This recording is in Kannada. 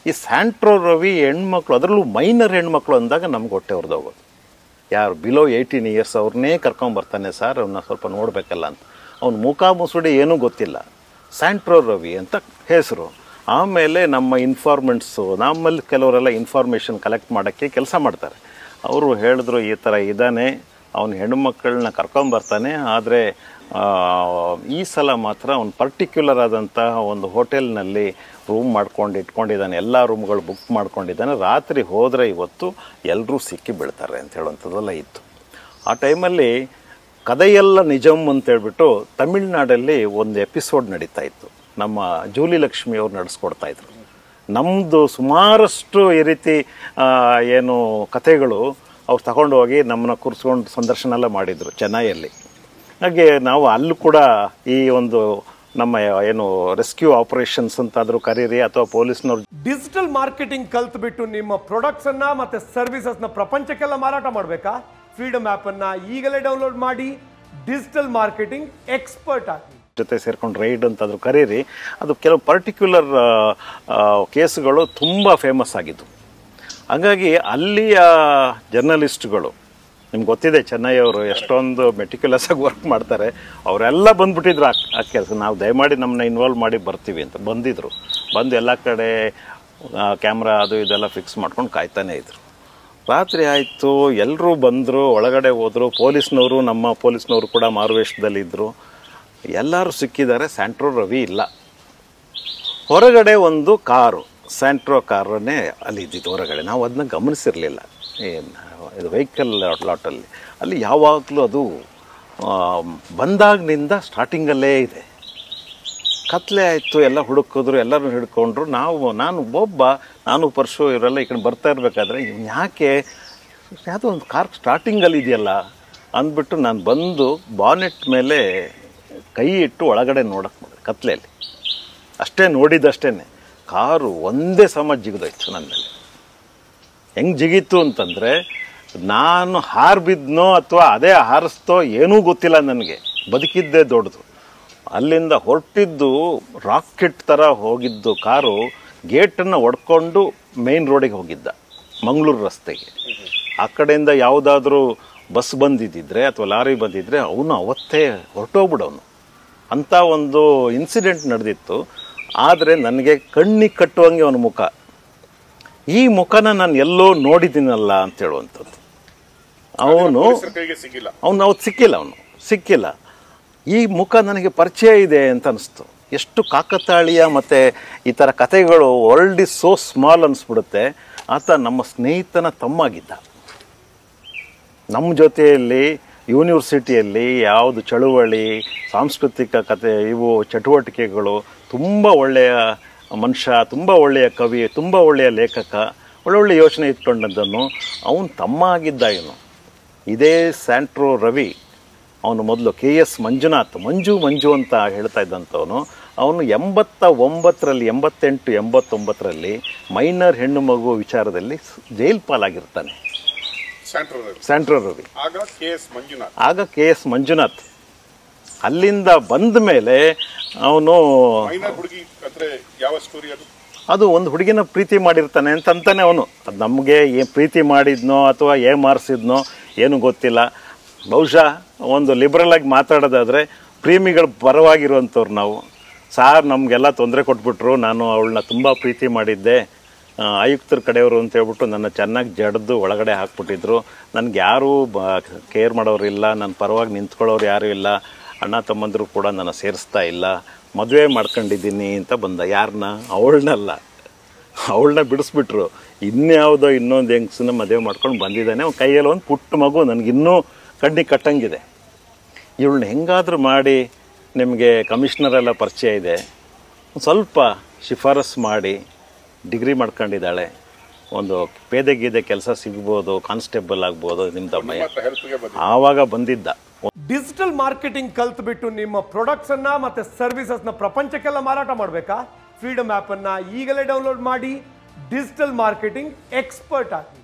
ಈ ಸ್ಯಾಂಟ್ರೋ ರವಿ ಹೆಣ್ಮಕ್ಳು ಅದರಲ್ಲೂ ಮೈನರ್ ಹೆಣ್ಮಕ್ಳು ಅಂದಾಗ ನಮ್ಗೆ ಹೊಟ್ಟೆ ಹೊಡೆದೋಗೋದು ಯಾರು ಬಿಲೋ ಏಯ್ಟೀನ್ ಇಯರ್ಸ್ ಅವ್ರನ್ನೇ ಕರ್ಕೊಂಬರ್ತಾನೆ ಸರ್ ಅವನ್ನ ಸ್ವಲ್ಪ ನೋಡಬೇಕಲ್ಲ ಅಂತ ಅವ್ನ ಮುಖ ಮುಸುಡಿ ಏನೂ ಗೊತ್ತಿಲ್ಲ ಸ್ಯಾಂಟ್ರೋ ರವಿ ಅಂತ ಹೆಸರು ಆಮೇಲೆ ನಮ್ಮ ಇನ್ಫಾರ್ಮೆಂಟ್ಸು ನಮ್ಮಲ್ಲಿ ಕೆಲವರೆಲ್ಲ ಇನ್ಫಾರ್ಮೇಷನ್ ಕಲೆಕ್ಟ್ ಮಾಡೋಕ್ಕೆ ಕೆಲಸ ಮಾಡ್ತಾರೆ ಅವರು ಹೇಳಿದ್ರು ಈ ಥರ ಇದ್ದಾನೆ ಅವನ ಹೆಣ್ಣುಮಕ್ಕಳನ್ನ ಕರ್ಕೊಂಬರ್ತಾನೆ ಆದರೆ ಈ ಸಲ ಮಾತ್ರ ಅವ್ನು ಪರ್ಟಿಕ್ಯುಲರ್ ಆದಂತಹ ಒಂದು ಹೋಟೆಲ್ನಲ್ಲಿ ರೂಮ್ ಮಾಡ್ಕೊಂಡು ಇಟ್ಕೊಂಡಿದ್ದಾನೆ ಎಲ್ಲ ರೂಮ್ಗಳು ಬುಕ್ ಮಾಡ್ಕೊಂಡಿದ್ದಾನೆ ರಾತ್ರಿ ಹೋದರೆ ಇವತ್ತು ಎಲ್ಲರೂ ಸಿಕ್ಕಿ ಬೀಳ್ತಾರೆ ಅಂತ ಹೇಳುವಂಥದ್ದೆಲ್ಲ ಇತ್ತು ಆ ಟೈಮಲ್ಲಿ ಕಥೆಯೆಲ್ಲ ನಿಜಂ ಅಂತ ಹೇಳ್ಬಿಟ್ಟು ತಮಿಳ್ನಾಡಲ್ಲಿ ಒಂದು ಎಪಿಸೋಡ್ ನಡೀತಾ ಇತ್ತು ನಮ್ಮ ಜೂಲಿ ಲಕ್ಷ್ಮಿ ಅವ್ರು ನಡೆಸ್ಕೊಡ್ತಾ ಇದ್ರು ನಮ್ಮದು ಸುಮಾರಷ್ಟು ಈ ರೀತಿ ಆ, ಏನು ಕಥೆಗಳು ಅವ್ರು ತಗೊಂಡು ಹೋಗಿ ನಮ್ಮನ್ನ ಕೂರಿಸ್ಕೊಂಡು ಸಂದರ್ಶನ ಎಲ್ಲ ಮಾಡಿದರು ಚೆನ್ನೈಯಲ್ಲಿ ಹಾಗೆ ನಾವು ಅಲ್ಲೂ ಕೂಡ ಈ ಒಂದು ನಮ್ಮ ಏನು ರೆಸ್ಕ್ಯೂ ಆಪರೇಷನ್ಸ್ ಅಂತಾದರೂ ಕರೀರಿ ಅಥವಾ ಪೊಲೀಸ್ನವ್ರು ಡಿಜಿಟಲ್ ಮಾರ್ಕೆಟಿಂಗ್ ಕಲ್ತ್ಬಿಟ್ಟು ನಿಮ್ಮ ಪ್ರಾಡಕ್ಟ್ಸ್ ಅನ್ನ ಮತ್ತೆ ಸರ್ವಿಸಸ್ ನ ಪ್ರಪಂಚಕ್ಕೆಲ್ಲ ಮಾರಾಟ ಮಾಡಬೇಕಾ ಫ್ರೀಡಮ್ ಆಪ್ ಅನ್ನ ಈಗಲೇ ಡೌನ್ಲೋಡ್ ಮಾಡಿ ಡಿಜಿಟಲ್ ಮಾರ್ಕೆಟಿಂಗ್ ಎಕ್ಸ್ಪರ್ಟ್ ಆಗಿ ಜೊತೆ ಸೇರ್ಕೊಂಡು ರೈಡ್ ಅಂತಾದರೂ ಕರೀರಿ ಅದು ಕೆಲವು ಪರ್ಟಿಕ್ಯುಲರ್ ಕೇಸ್ಗಳು ತುಂಬ ಫೇಮಸ್ ಆಗಿದ್ದು ಹಾಗಾಗಿ ಅಲ್ಲಿಯ ಜರ್ನಲಿಸ್ಟ್ಗಳು ನಿಮ್ಗೆ ಗೊತ್ತಿದೆ ಚೆನ್ನೈ ಅವರು ಎಷ್ಟೊಂದು ಮೆಟಿಕ್ಯುಲಸ್ ಆಗಿ ವರ್ಕ್ ಮಾಡ್ತಾರೆ ಅವರೆಲ್ಲ ಬಂದ್ಬಿಟ್ಟಿದ್ರು ಆ ಆ ಕೆಲಸ ನಾವು ದಯಮಾಡಿ ನಮ್ಮನ್ನ ಇನ್ವಾಲ್ವ್ ಮಾಡಿ ಬರ್ತೀವಿ ಅಂತ ಬಂದಿದ್ರು ಬಂದು ಎಲ್ಲ ಕಡೆ ಕ್ಯಾಮ್ರಾ ಅದು ಇದೆಲ್ಲ ಫಿಕ್ಸ್ ಮಾಡ್ಕೊಂಡು ಕಾಯ್ತಾನೆ ಇದ್ರು ರಾತ್ರಿ ಆಯಿತು ಎಲ್ಲರೂ ಬಂದರು ಒಳಗಡೆ ಹೋದರು ಪೊಲೀಸ್ನವರು ನಮ್ಮ ಪೊಲೀಸ್ನವರು ಕೂಡ ಮಾರುವೇಷದಲ್ಲಿದ್ದರು ಎಲ್ಲರೂ ಸಿಕ್ಕಿದ್ದಾರೆ ಸ್ಯಾಂಟ್ರೋ ರವಿ ಇಲ್ಲ ಹೊರಗಡೆ ಒಂದು ಕಾರು ಸ್ಯಾಂಟ್ರೋ ಕಾರನ್ನೇ ಅಲ್ಲಿ ಇದ್ದಿದ್ದು ಹೊರಗಡೆ ನಾವು ಅದನ್ನ ಗಮನಿಸಿರಲಿಲ್ಲ ಇದು ವೆಹಿಕಲ್ ಲಾಟಲ್ಲಿ ಅಲ್ಲಿ ಯಾವಾಗಲೂ ಅದು ಆ, ಬಂದಾಗಿನಿಂದ ಸ್ಟಾರ್ಟಿಂಗಲ್ಲೇ ಇದೆ ಕತ್ಲೆ ಆಯಿತು ಎಲ್ಲ ಹುಡುಕಿದ್ರು ಎಲ್ಲರೂ ಹಿಡ್ಕೊಂಡ್ರು ನಾವು ನಾನು ಒಬ್ಬ ನಾನು ಪರ್ಶು ಇವರೆಲ್ಲ ಈ ಕಡೆ ಬರ್ತಾ ಇರಬೇಕಾದ್ರೆ ಇವ್ನು ಯಾಕೆ ಯಾವುದೋ ಒಂದು ಕಾರ್ ಸ್ಟಾರ್ಟಿಂಗಲ್ಲಿ ಇದೆಯಲ್ಲ ಅಂದ್ಬಿಟ್ಟು ನಾನು ಬಂದು ಬಾನೆಟ್ ಮೇಲೆ ಕೈ ಇಟ್ಟು ಒಳಗಡೆ ನೋಡಕ್ಕೆ ಮಾಡಿದೆ ಕತ್ಲೆಯಲ್ಲಿ ಅಷ್ಟೇ ನೋಡಿದಷ್ಟೇ ಕಾರು ಒಂದೇ ಸಮ ಜಿಗಿದೋಯ್ತು ನನ್ನ ಮೇಲೆ ಹೆಂಗೆ ಜಿಗಿತು ಅಂತಂದರೆ ನಾನು ಹಾರು ಬಿದ್ನೋ ಅಥವಾ ಅದೇ ಹಾರಿಸ್ತೋ ಏನೂ ಗೊತ್ತಿಲ್ಲ ನನಗೆ ಬದುಕಿದ್ದೇ ದೊಡ್ಡದು ಅಲ್ಲಿಂದ ಹೊರಟಿದ್ದು ರಾಕೆಟ್ ಥರ ಹೋಗಿದ್ದು ಕಾರು ಗೇಟನ್ನು ಒಡ್ಕೊಂಡು ಮೇನ್ ರೋಡಿಗೆ ಹೋಗಿದ್ದ ಮಂಗಳೂರು ರಸ್ತೆಗೆ ಆ ಕಡೆಯಿಂದ ಯಾವುದಾದ್ರೂ ಬಸ್ ಬಂದಿದ್ದಿದ್ರೆ ಅಥವಾ ಲಾರಿ ಬಂದಿದ್ದರೆ ಅವನು ಅವತ್ತೇ ಹೊರಟೋಗ್ಬಿಡವನು ಅಂಥ ಒಂದು ಇನ್ಸಿಡೆಂಟ್ ನಡೆದಿತ್ತು ಆದರೆ ನನಗೆ ಕಣ್ಣಿಗೆ ಕಟ್ಟುವಂಗೆ ಅವನ ಮುಖ ಈ ಮುಖನ ನಾನು ಎಲ್ಲೋ ನೋಡಿದ್ದೀನಲ್ಲ ಅಂತ ಹೇಳುವಂಥದ್ದು ಅವನು ಪೊಲೀಸರ ಕೈಗೆ ಸಿಗಿಲ್ಲ ಅವನು ಅವತ್ತು ಸಿಕ್ಕಿಲ್ಲ ಅವನು ಸಿಕ್ಕಿಲ್ಲ ಈ ಮುಖ ನನಗೆ ಪರಿಚಯ ಇದೆ ಅಂತ ಅನಿಸ್ತು ಎಷ್ಟು ಕಾಕತಾಳೀಯ ಮತ್ತು ಈ ಥರ ಕಥೆಗಳು ವರ್ಲ್ಡ್ ಇಸ್ ಸೋ ಸ್ಮಾಲ್ ಅನಿಸ್ಬಿಡುತ್ತೆ ಆತ ನಮ್ಮ ಸ್ನೇಹಿತನ ತಮ್ಮಾಗಿದ್ದ ನಮ್ಮ ಜೊತೆಯಲ್ಲಿ ಯೂನಿವರ್ಸಿಟಿಯಲ್ಲಿ ಯಾವುದು ಚಳುವಳಿ ಸಾಂಸ್ಕೃತಿಕ ಕತೆ ಇವು ಚಟುವಟಿಕೆಗಳು ತುಂಬ ಒಳ್ಳೆಯ ಮನುಷ್ಯ ತುಂಬ ಒಳ್ಳೆಯ ಕವಿ ತುಂಬ ಒಳ್ಳೆಯ ಲೇಖಕ ಒಳ್ಳೊಳ್ಳೆ ಯೋಚನೆ ಇಟ್ಕೊಂಡದ್ದನ್ನು ಅವನು ತಮ್ಮ ಆಗಿದ್ದ ಇವನು ಇದೇ ಸ್ಯಾಂಟ್ರೋ ರವಿ ಅವನು ಮೊದಲು ಕೆ ಎಸ್ ಮಂಜುನಾಥ್ ಮಂಜು ಮಂಜು ಅಂತ ಹೇಳ್ತಾ ಇದ್ದಂಥವನು ಅವನು ಎಂಬತ್ತ ಒಂಬತ್ತರಲ್ಲಿ ಎಂಬತ್ತೆಂಟು ಎಂಬತ್ತೊಂಬತ್ತರಲ್ಲಿ ಮೈನರ್ ಹೆಣ್ಣು ಮಗು ವಿಚಾರದಲ್ಲಿ ಸ್- ಜೈಲ್ ಪಾಲಾಗಿರ್ತಾನೆ ಸ್ಯಾಂಟ್ರೋ ರವಿ. ಸ್ಯಾಂಟ್ರೋ ರವಿ ಆಗ ಕೆ ಎಸ್ ಮಂಜುನಾಥ್ ಆಗ ಕೆ ಎಸ್ ಮಂಜುನಾಥ್ ಅಲ್ಲಿಂದ ಬಂದ ಮೇಲೆ ಅವನು ಮೈನರ್ ಹುಡುಗಿ ಅಂದ್ರೆ ಯಾವ ಸ್ಟೋರಿ ಅದು ಅದು ಒಂದು ಹುಡುಗಿನ ಪ್ರೀತಿ ಮಾಡಿರ್ತಾನೆ ಅಂತ ಅಂತಾನೆ ಅವನು ಅದು ನಮಗೆ ಏ ಪ್ರೀತಿ ಮಾಡಿದ್ನೋ ಅಥವಾ ಏ ಮಾರಿಸಿದ್ನೋ ಏನು ಗೊತ್ತಿಲ್ಲ ಬಹುಶಃ ಒಂದು ಲಿಬ್ರಲ್ ಆಗಿ ಮಾತಾಡೋದಾದರೆ ಪ್ರೇಮಿಗಳ ಪರವಾಗಿರುವಂಥವ್ರು ನಾವು ಸಾರ್ ನಮಗೆಲ್ಲ ತೊಂದರೆ ಕೊಟ್ಬಿಟ್ರು ನಾನು ಅವಳನ್ನ ತುಂಬ ಪ್ರೀತಿ ಮಾಡಿದ್ದೆ ಆ, ಆಯುಕ್ತರ ಕಡೆಯವರು ಅಂತ ಹೇಳ್ಬಿಟ್ಟು ನನ್ನ ಚೆನ್ನಾಗಿ ಜಡ್ದು ಒಳಗಡೆ ಹಾಕ್ಬಿಟ್ಟಿದ್ರು ನನಗೆ ಯಾರೂ ಬ ಕೇರ್ ಮಾಡೋರಿಲ್ಲ ನನ್ನ ಪರವಾಗಿ ನಿಂತ್ಕೊಳ್ಳೋರು ಯಾರೂ ಇಲ್ಲ ಅಣ್ಣ ತಮ್ಮಂದರು ಕೂಡ ನನ್ನ ಸೇರಿಸ್ತಾ ಇಲ್ಲ ಮದುವೆ ಮಾಡ್ಕೊಂಡಿದ್ದೀನಿ ಅಂತ ಬಂದ ಯಾರನ್ನ ಅವಳನ್ನಲ್ಲ ಅವಳನ್ನ ಬಿಡಿಸ್ಬಿಟ್ರು ಇನ್ಯಾವುದೋ ಇನ್ನೊಂದು ಹೆಂಗ್ಸನ್ನ ಮದುವೆ ಮಾಡ್ಕೊಂಡು ಬಂದಿದ್ದಾನೆ ಅವ್ನ ಕೈಯಲ್ಲಿ ಒಂದು ಪುಟ್ಟ ಮಗು ನನಗಿನ್ನೂ ಕಣ್ಣಿಗೆ ಕಟ್ಟಂಗಿದೆ ಇವಳನ್ನ ಹೆಂಗಾದ್ರೂ ಮಾಡಿ ನಿಮಗೆ ಕಮಿಷನರ್ ಎಲ್ಲ ಪರಿಚಯ ಇದೆ ಒಂದ್ ಸ್ವಲ್ಪ ಶಿಫಾರಸ್ ಮಾಡಿ ಡಿಗ್ರಿ ಮಾಡ್ಕೊಂಡಿದ್ದಾಳೆ ಒಂದು ಪೇದೆ ಗೀದೆ ಕೆಲಸ ಸಿಗ್ಬೋದು ಕಾನ್ಸ್ಟೇಬಲ್ ಆಗ್ಬೋದು ನಿಮ್ಮ ತಮ್ಮಯ್ಯ ಮಾತ್ರ ಹೆಲ್ಪ್ಗೆ ಬಂದ ಆವಾಗ ಬಂದಿದ್ದ ಡಿಜಿಟಲ್ ಮಾರ್ಕೆಟಿಂಗ್ ಕಲ್ತ್ಬಿಟ್ಟು ನಿಮ್ಮ ಪ್ರಾಡಕ್ಟ್ಸ್ ಅನ್ನ ಮತ್ತೆ ಸರ್ವಿಸಸ್ ನ ಪ್ರಪಂಚಕ್ಕೆಲ್ಲ ಮಾರಾಟ ಮಾಡಬೇಕಾ ಫ್ರೀಡಮ್ ಆಪ್ ಅನ್ನ ಈಗಲೇ ಡೌನ್ಲೋಡ್ ಮಾಡಿ ಡಿಜಿಟಲ್ ಮಾರ್ಕೆಟಿಂಗ್ ಎಕ್ಸ್ಪರ್ಟ್ ಆಗಿ